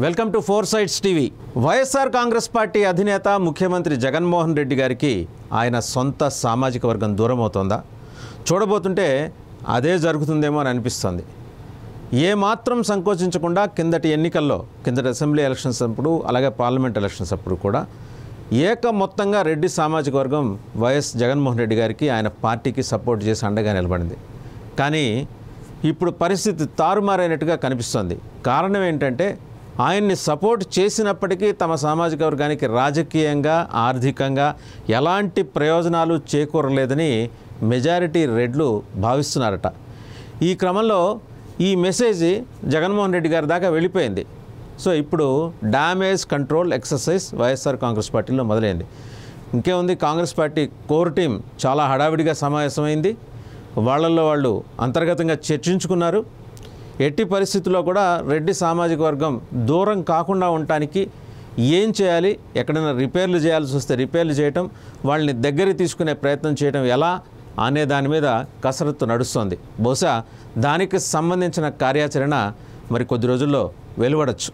welcome to four sides TV YSR Congress Party అధినేత ముఖ్యమంత్రి జగన్మోహన్ రెడ్డి గారికి ఆయన సొంత సామాజిక వర్గం దూరం అవుతోందా చూడబోతుంటే అదే జరుగుతుందేమో అని అనిపిస్తోంది ఏ మాత్రం సంకోచించకుండా కిందటి ఎన్నికల్లో కిందటి అసెంబ్లీ ఎలక్షన్స్ అప్పుడు అలాగే పార్లమెంట్ ఎలక్షన్స్ అప్పుడు కూడా ఏక మొత్తంగా రెడ్డి సామాజిక వర్గం వైఎస్ జగన్మోహన్ రెడ్డి గారికి ఆయన పార్టీకి సపోర్ట్ చేసి అండగా నిలబడింది కానీ ఇప్పుడు పరిస్థితి తారుమారైనట్టుగా కనిపిస్తోంది కారణం ఏంటంటే ఆయన్ని సపోర్ట్ చేసినప్పటికీ తమ సామాజిక వర్గానికి రాజకీయంగా ఆర్థికంగా ఎలాంటి ప్రయోజనాలు చేకూరలేదని మెజారిటీ రెడ్లు భావిస్తున్నారట ఈ క్రమంలో ఈ మెసేజ్ జగన్మోహన్ రెడ్డి గారి దాకా వెళ్ళిపోయింది సో ఇప్పుడు damage control exercise YSR Congress పార్టీలో మొదలైంది ఇంకేముంది కాంగ్రెస్ పార్టీ కోర్ టీం చాలా హడావిడిగా సమావేశమైంది వాళ్ళల్లో వాళ్ళు అంతర్గతంగా చర్చించుకున్నారు ఎట్టి పరిస్థితుల్లో కూడా రెడ్డి సామాజిక వర్గం దూరం కాకుండా ఉండటానికి ఏం చేయాలి ఎక్కడైనా రిపేర్లు చేయాల్సి వస్తే రిపేర్లు చేయటం వాళ్ళని దగ్గరికి తీసుకునే ప్రయత్నం చేయడం ఎలా అనే దాని మీద కసరత్తు నడుస్తోంది బహుశా దానికి సంబంధించిన కార్యాచరణ మరి కొద్ది రోజుల్లో వెలువడచ్చు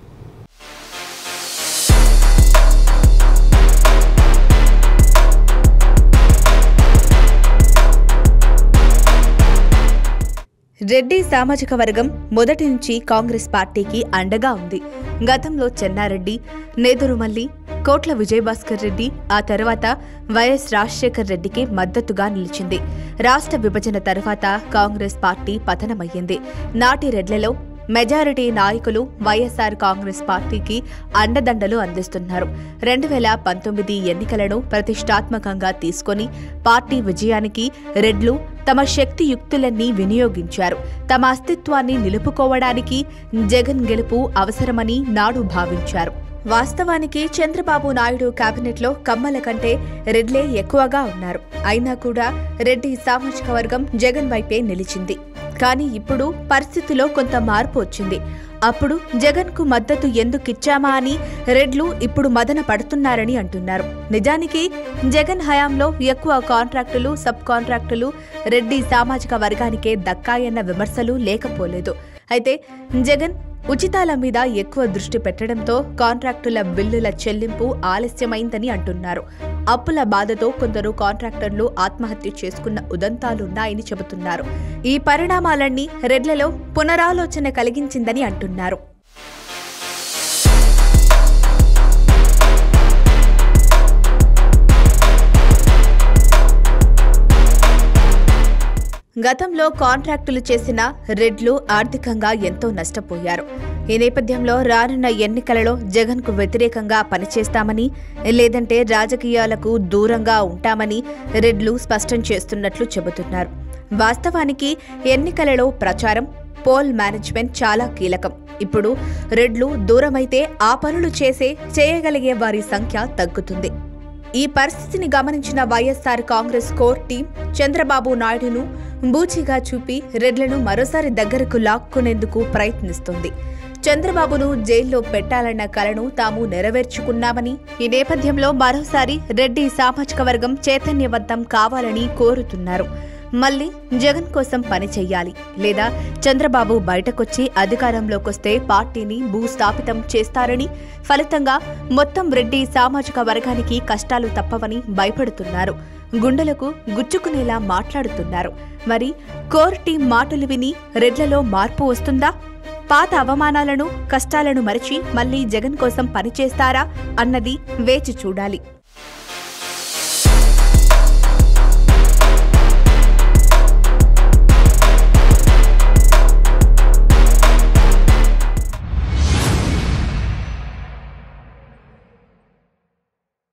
రెడ్డి సామాజిక వర్గం మొదటి నుంచి కాంగ్రెస్ పార్టీకి అండగా ఉంది గతంలో చెన్నారెడ్డి నేదురుమల్లి కోట్ల విజయభాస్కర్ రెడ్డి ఆ తర్వాత వైఎస్ రాజశేఖర్ రెడ్డికి మద్దతుగా నిలిచింది రాష్ట్ర విభజన తర్వాత కాంగ్రెస్ పార్టీ పతనమయ్యింది నాటి రెడ్లలో మెజారిటీ నాయకులు వైఎస్ఆర్ కాంగ్రెస్ పార్టీకి అండదండలు అందిస్తున్నారు రెండు వేల పంతొమ్మిది ఎన్నికలను ప్రతిష్టాత్మకంగా తీసుకొని పార్టీ విజయానికి రెడ్లు తమ శక్తి యుక్తులన్నీ వినియోగించారు తమ అస్తిత్వాన్ని నిలుపుకోవడానికి జగన్ గెలుపు అవసరమని నాడు భావించారు వాస్తవానికి చంద్రబాబు నాయుడు కేబినెట్లో కమ్మల కంటే రెడ్లే ఎక్కువగా ఉన్నారు అయినా కూడా రెడ్డి సామాజిక వర్గం జగన్ వైపే నిలిచింది కానీ ఇప్పుడు పరిస్థితిలో కొంత మార్పు వచ్చింది అప్పుడు జగన్ కు మద్దతు ఎందుకిచ్చామా అని రెడ్లు ఇప్పుడు మదన పడుతున్నారని అంటున్నారు నిజానికి జగన్ హయాంలో ఎక్కువ కాంట్రాక్టులు సబ్ కాంట్రాక్టులు రెడ్డి సామాజిక వర్గానికే దక్కాయన్న విమర్శలు లేకపోలేదు అయితే జగన్ ఉచితాల మీద ఎక్కువ దృష్టి పెట్టడంతో కాంట్రాక్టుల బిల్లుల చెల్లింపు ఆలస్యమైందని అంటున్నారు అప్పుల బాధతో కొందరు కాంట్రాక్టర్లు ఆత్మహత్య చేసుకున్న ఉదంతాలున్నాయని చెబుతున్నారు ఈ పరిణామాలన్నీ రెడ్లలో పునరాలోచన కలిగించిందని అంటున్నారు గతంలో కాంట్రాక్టులు చేసిన రెడ్లు ఆర్థికంగా ఎంతో నష్టపోయారు ఈ నేపథ్యంలో రానున్న ఎన్నికలలో జగన్కు వ్యతిరేకంగా పనిచేస్తామని లేదంటే రాజకీయాలకు దూరంగా ఉంటామని రెడ్లు స్పష్టం చేస్తున్నట్లు చెబుతున్నారు వాస్తవానికి ఎన్నికలలో ప్రచారం పోల్ మేనేజ్మెంట్ చాలా కీలకం ఇప్పుడు రెడ్లు దూరమైతే ఆ పనులు చేసే చేయగలిగే వారి సంఖ్య తగ్గుతుంది ఈ పరిస్థితిని గమనించిన వైఎస్ఆర్ కాంగ్రెస్ కోర్ టీం చంద్రబాబు నాయుడును బూచిగా చూపి రెడ్లను మరోసారి దగ్గరకు లాక్కునేందుకు ప్రయత్నిస్తుంది చంద్రబాబును జైల్లో పెట్టాలన్న కలను తాము నెరవేర్చుకున్నామని ఈ నేపథ్యంలో మరోసారి రెడ్డి సామాజిక వర్గం చైతన్యవంతం కావాలని కోరుతున్నారు మళ్ళీ జగన్ కోసం పని చెయ్యాలి లేదా చంద్రబాబు బయటకొచ్చి అధికారంలోకొస్తే పార్టీని భూస్థాపితం చేస్తారని ఫలితంగా మొత్తం రెడ్డి సామాజిక వర్గానికి కష్టాలు తప్పవని భయపడుతున్నారు గుండెలకు గుచ్చుకునేలా మాట్లాడుతున్నారు మరి కోర్ టీం మాటలు విని రెడ్లలో మార్పు వస్తుందా పాత అవమానాలను కష్టాలను మరిచి మళ్ళీ జగన్ కోసం పనిచేస్తారా అన్నది వేచి చూడాలి